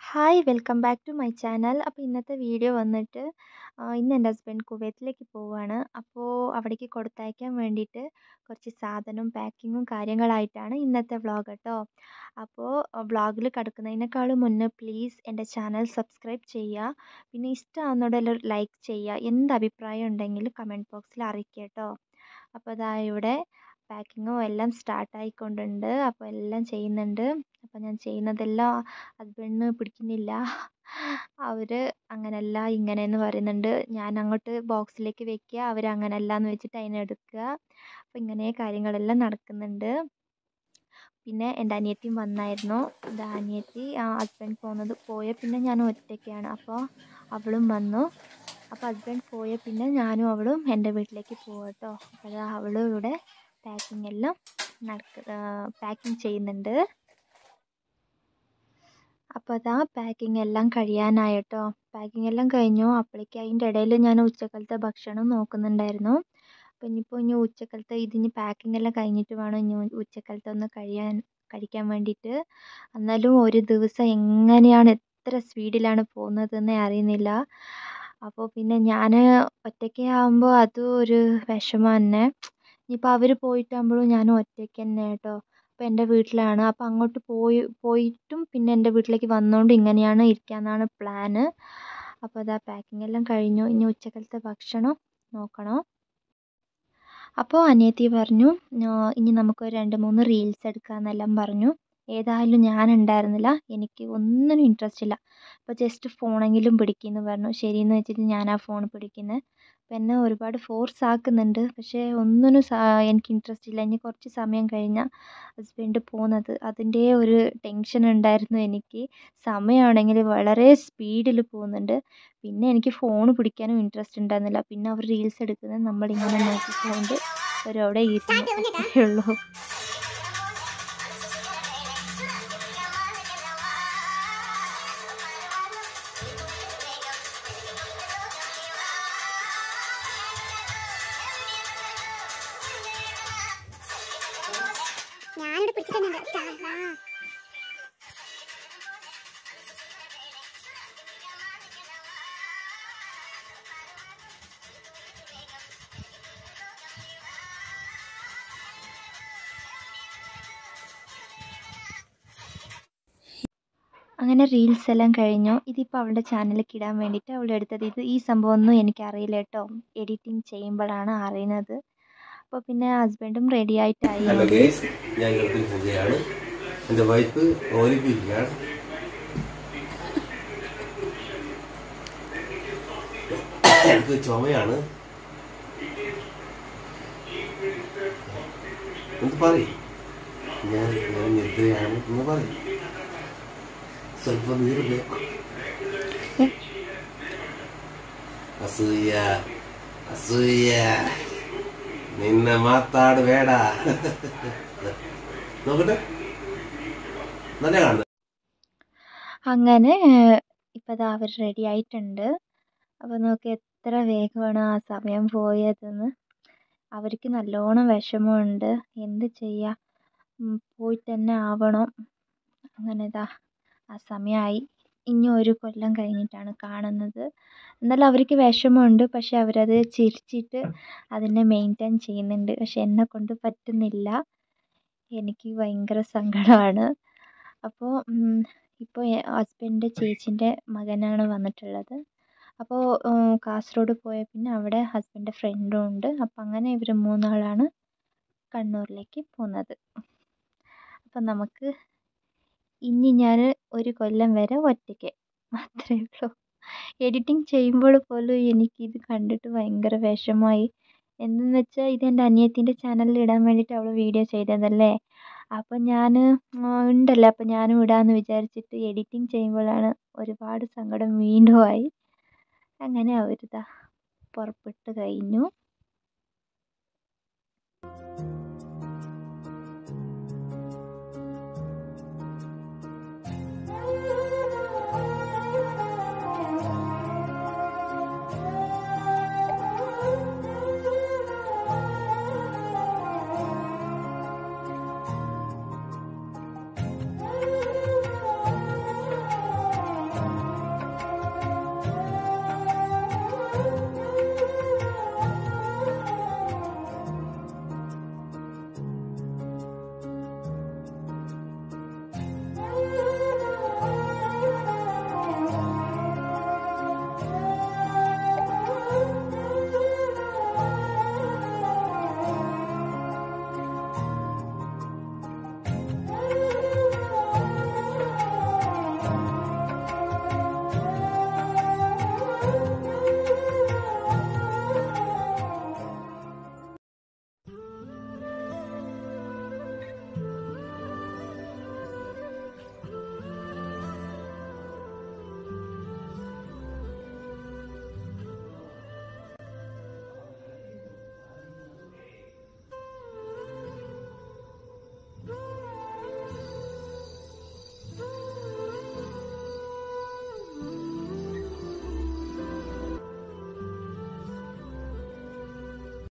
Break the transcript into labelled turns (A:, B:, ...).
A: hi welcome back to my channel അപ്പോൾ ഇന്നത്തെ video വന്നിട്ട് ഇന്ന് എൻ്റെ ഹസ്ബൻഡ് കുവൈത്തിലേക്ക് പോവുകയാണ് അപ്പോൾ അവിടേക്ക് കൊടുത്തയക്കാൻ വേണ്ടിയിട്ട് കുറച്ച് സാധനം പാക്കിങ്ങും കാര്യങ്ങളായിട്ടാണ് ഇന്നത്തെ വ്ളോഗ് കേട്ടോ അപ്പോൾ വ്ളോഗിൽ കിടക്കുന്നതിനേക്കാളും മുന്നേ പ്ലീസ് എൻ്റെ ചാനൽ സബ്സ്ക്രൈബ് ചെയ്യുക പിന്നെ ഇഷ്ടമാവുന്നതോടെ ഒരു ലൈക്ക് ചെയ്യുക എന്ത് അഭിപ്രായം ഉണ്ടെങ്കിലും കമൻറ്റ് ബോക്സിൽ അറിയിക്കുക കേട്ടോ അപ്പോൾ അതാ ഇവിടെ പാക്കിങ്ങും എല്ലാം സ്റ്റാർട്ട് ആയിക്കൊണ്ടുണ്ട് അപ്പോൾ എല്ലാം ചെയ്യുന്നുണ്ട് അപ്പോൾ ഞാൻ ചെയ്യുന്നതെല്ലാം ഹസ്ബൻഡിന് പിടിക്കുന്നില്ല അവർ അങ്ങനല്ല ഇങ്ങനെയെന്ന് പറയുന്നുണ്ട് ഞാൻ അങ്ങോട്ട് ബോക്സിലേക്ക് വെക്കുക അവർ അങ്ങനല്ല എന്ന് വെച്ചിട്ട് അതിനെ എടുക്കുക അപ്പോൾ ഇങ്ങനെ കാര്യങ്ങളെല്ലാം നടക്കുന്നുണ്ട് പിന്നെ എൻ്റെ അനിയത്തിയും വന്നായിരുന്നു എൻ്റെ അനിയത്തി ഹസ്ബൻഡ് പോകുന്നത് പോയ പിന്നെ ഞാൻ ഒറ്റയ്ക്കാണ് അപ്പോൾ അവളും വന്നു അപ്പോൾ ഹസ്ബൻഡ് പോയ പിന്നെ ഞാനും അവളും എൻ്റെ വീട്ടിലേക്ക് പോകും കേട്ടോ അപ്പോൾ അവളും ഇവിടെ പാക്കിംഗ് എല്ലാം നടക്ക പാക്കിംഗ് ചെയ്യുന്നുണ്ട് അപ്പോൾ അതാ പാക്കിംഗ് എല്ലാം കഴിയാനായി കേട്ടോ പാക്കിംഗ് എല്ലാം കഴിഞ്ഞു അപ്പോഴേക്ക് അതിൻ്റെ ഇടയിൽ ഞാൻ ഉച്ചക്കലത്തെ ഭക്ഷണം നോക്കുന്നുണ്ടായിരുന്നു അപ്പോൾ ഇനിയിപ്പോൾ ഇനി ഉച്ചക്കലത്തെ ഇതിന് പാക്കിംഗ് എല്ലാം കഴിഞ്ഞിട്ട് വേണം ഇനി ഉച്ചക്കലത്തെ ഒന്ന് കഴിയാൻ കഴിക്കാൻ വേണ്ടിയിട്ട് എന്നാലും ഒരു ദിവസം എങ്ങനെയാണ് എത്ര സ്പീഡിലാണ് പോകുന്നതെന്നേ അറിയുന്നില്ല അപ്പോൾ പിന്നെ ഞാൻ ഒറ്റയ്ക്ക് ആകുമ്പോൾ അതും ഒരു വിഷമം തന്നെ ഇനിയിപ്പോൾ അവർ പോയിട്ടാകുമ്പോഴും ഞാൻ ഒറ്റയ്ക്ക് തന്നെ കേട്ടോ അപ്പോൾ എൻ്റെ വീട്ടിലാണ് അപ്പോൾ അങ്ങോട്ട് പോയി പോയിട്ടും പിന്നെ എൻ്റെ വീട്ടിലേക്ക് വന്നുകൊണ്ട് ഇങ്ങനെയാണ് ഇരിക്കാമെന്നാണ് പ്ലാന് അപ്പോൾ അതാ പാക്കിംഗ് എല്ലാം കഴിഞ്ഞു ഇനി ഉച്ചക്കലത്തെ ഭക്ഷണം നോക്കണം അപ്പോൾ അനിയത്തി പറഞ്ഞു ഇനി നമുക്ക് രണ്ട് മൂന്ന് റീൽസ് എടുക്കാമെന്നെല്ലാം പറഞ്ഞു ഏതായാലും ഞാൻ ഉണ്ടായിരുന്നില്ല എനിക്ക് ഒന്നിനും ഇൻട്രസ്റ്റ് ഇല്ല അപ്പോൾ ജസ്റ്റ് ഫോണെങ്കിലും പിടിക്കുമെന്ന് പറഞ്ഞു ശരിയെന്ന് വെച്ചിട്ട് ഞാൻ ആ ഫോൺ പിടിക്കുന്നത് അപ്പോൾ എന്നെ ഒരുപാട് ഫോഴ്സ് ആക്കുന്നുണ്ട് പക്ഷേ ഒന്നിനും എനിക്ക് ഇൻട്രസ്റ്റ് ഇല്ല ഇനി കുറച്ച് സമയം കഴിഞ്ഞാൽ ഹസ്ബൻഡ് പോകുന്നത് അതിൻ്റെ ഒരു ടെൻഷൻ ഉണ്ടായിരുന്നു എനിക്ക് സമയമാണെങ്കിൽ വളരെ സ്പീഡിൽ പോകുന്നുണ്ട് പിന്നെ എനിക്ക് ഫോൺ പിടിക്കാനും ഇൻട്രസ്റ്റ് ഉണ്ടായിരുന്നില്ല പിന്നെ അവർ റീൽസ് എടുക്കുന്നത് നമ്മളിങ്ങനെ നോക്കിക്കൊണ്ട് അവരവിടെ ഇരുന്നു ഉള്ളൂ
B: ഞാനിവിടെ പിടിച്ചിട്ടുണ്ട് സ്റ്റാറാ
A: അങ്ങനെ റീൽസ് എല്ലാം കഴിഞ്ഞു ഇതിപ്പോൾ അവളുടെ ചാനലിലേക്ക് ഇടാൻ വേണ്ടിയിട്ട് അവൾ എടുത്തത് ഇത് ഈ സംഭവമൊന്നും എനിക്കറിയില്ല കേട്ടോ എഡിറ്റിംഗ് ചെയ്യുമ്പോഴാണ് അറിയുന്നത് അപ്പോൾ പിന്നെ ഹസ്ബൻഡും റെഡി ആയിട്ടായി
C: ഹലോ ഗേസ് ഞാൻ ഗൾഫിൽ പോവുകയാണ് എൻ്റെ വൈഫ് ഓലിപ്പിക്കുകയാണ് എനിക്ക് ചുമയാണ് എന്ത് പറയും ഞാൻ ഞാൻ നിദ്രയാണ് എന്ന് പറയും സ്വല്പം നീര് ಬೇಕು ಅಸೂಯ ಅಸೂಯ ನಿನ್ನ ಮಾತಾಡಬೇಡ നോക്കട്ടെ നല്ല കാണുന്നത്
A: അങ്ങനെ ഇപ്പോൾ ദാ അവർ റെഡി ആയിട്ടുണ്ട് അപ്പോൾ നോക്കി എത്ര വേഗമാണ് ആ സമയം പോയതെന്ന് അവർക്ക് നല്ലോണം വിഷമമുണ്ട് എന്ത് ചെയ്യുക പോയിട്ട് തന്നെ ആവണം അങ്ങനെ ഇതാ ആ സമയമായി ഇനി ഒരു കൊല്ലം കഴിഞ്ഞിട്ടാണ് കാണുന്നത് എന്നാലും അവർക്ക് വിഷമമുണ്ട് പക്ഷെ അവരത് ചിരിച്ചിട്ട് അതിനെ മെയിൻറ്റെയിൻ ചെയ്യുന്നുണ്ട് പക്ഷെ എന്നെ കൊണ്ട് പറ്റുന്നില്ല എനിക്ക് ഭയങ്കര സങ്കടമാണ് അപ്പോൾ ഇപ്പോൾ ഹസ്ബൻഡിൻ്റെ ചേച്ചീൻ്റെ മകനാണ് വന്നിട്ടുള്ളത് അപ്പോൾ കാസർഗോഡ് പോയ പിന്നെ അവിടെ ഹസ്ബൻഡിൻ്റെ ഫ്രണ്ടും ഉണ്ട് അപ്പോൾ അങ്ങനെ ഇവർ മൂന്നാളാണ് കണ്ണൂരിലേക്ക് പോകുന്നത് അപ്പം നമുക്ക് ഇനി ഞാൻ ഒരു കൊല്ലം വരെ ഒറ്റയ്ക്ക് അത്രയേ ഉള്ളൂ എഡിറ്റിംഗ് ചെയ്യുമ്പോൾ പോലും എനിക്കിത് കണ്ടിട്ട് ഭയങ്കര വിഷമമായി എന്തെന്ന് വെച്ചാൽ ഇതെൻ്റെ അനിയത്തിൻ്റെ ചാനലിൽ ഇടാൻ വേണ്ടിയിട്ട് അവൾ വീഡിയോ ചെയ്തതല്ലേ അപ്പം ഞാൻ ഉണ്ടല്ലോ അപ്പം ഞാനും ഇടാമെന്ന് വിചാരിച്ചിട്ട് എഡിറ്റിംഗ് ചെയ്യുമ്പോഴാണ് ഒരുപാട് സങ്കടം വീണ്ടും ആയി അങ്ങനെ അവരിതാ പുറപ്പെട്ട് കഴിഞ്ഞു